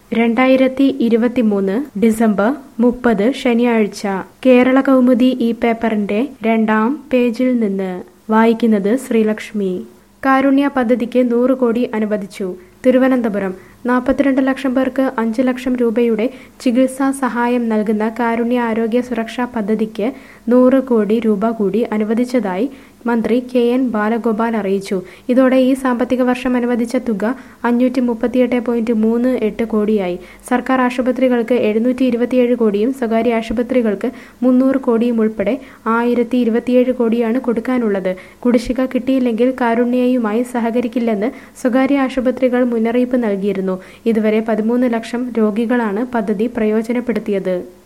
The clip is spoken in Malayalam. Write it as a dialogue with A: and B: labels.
A: രണ്ടായിരത്തി ഇരുപത്തിമൂന്ന് ഡിസംബർ മുപ്പത് ശനിയാഴ്ച കേരള കൗമുദി ഈ പേപ്പറിന്റെ രണ്ടാം പേജിൽ നിന്ന് വായിക്കുന്നത് ശ്രീലക്ഷ്മി കാരുണ്യ പദ്ധതിക്ക് നൂറ് കോടി അനുവദിച്ചു തിരുവനന്തപുരം നാൽപ്പത്തിരണ്ട് ലക്ഷം പേർക്ക് അഞ്ച് ലക്ഷം രൂപയുടെ ചികിത്സാ സഹായം നൽകുന്ന കാരുണ്യ ആരോഗ്യ സുരക്ഷാ പദ്ധതിക്ക് നൂറ് കോടി രൂപ കൂടി അനുവദിച്ചതായി മന്ത്രി കെ എൻ ബാലഗോപാൽ അറിയിച്ചു ഇതോടെ ഈ സാമ്പത്തിക വർഷം അനുവദിച്ച തുക അഞ്ഞൂറ്റി മുപ്പത്തിയെട്ട് പോയിന്റ് മൂന്ന് എട്ട് കോടിയായി സർക്കാർ ആശുപത്രികൾക്ക് എഴുന്നൂറ്റി ഇരുപത്തിയേഴ് കോടിയും സ്വകാര്യ ആശുപത്രികൾക്ക് മുന്നൂറ് കോടിയും ഉൾപ്പെടെ ആയിരത്തി ഇരുപത്തിയേഴ് കോടിയാണ് കൊടുക്കാനുള്ളത് കുടിശ്ശിക കിട്ടിയില്ലെങ്കിൽ കാരുണ്യയുമായി സഹകരിക്കില്ലെന്ന് സ്വകാര്യ ആശുപത്രികൾ മുന്നറിയിപ്പ് നൽകിയിരുന്നു ഇതുവരെ പതിമൂന്ന് ലക്ഷം രോഗികളാണ് പദ്ധതി പ്രയോജനപ്പെടുത്തിയത്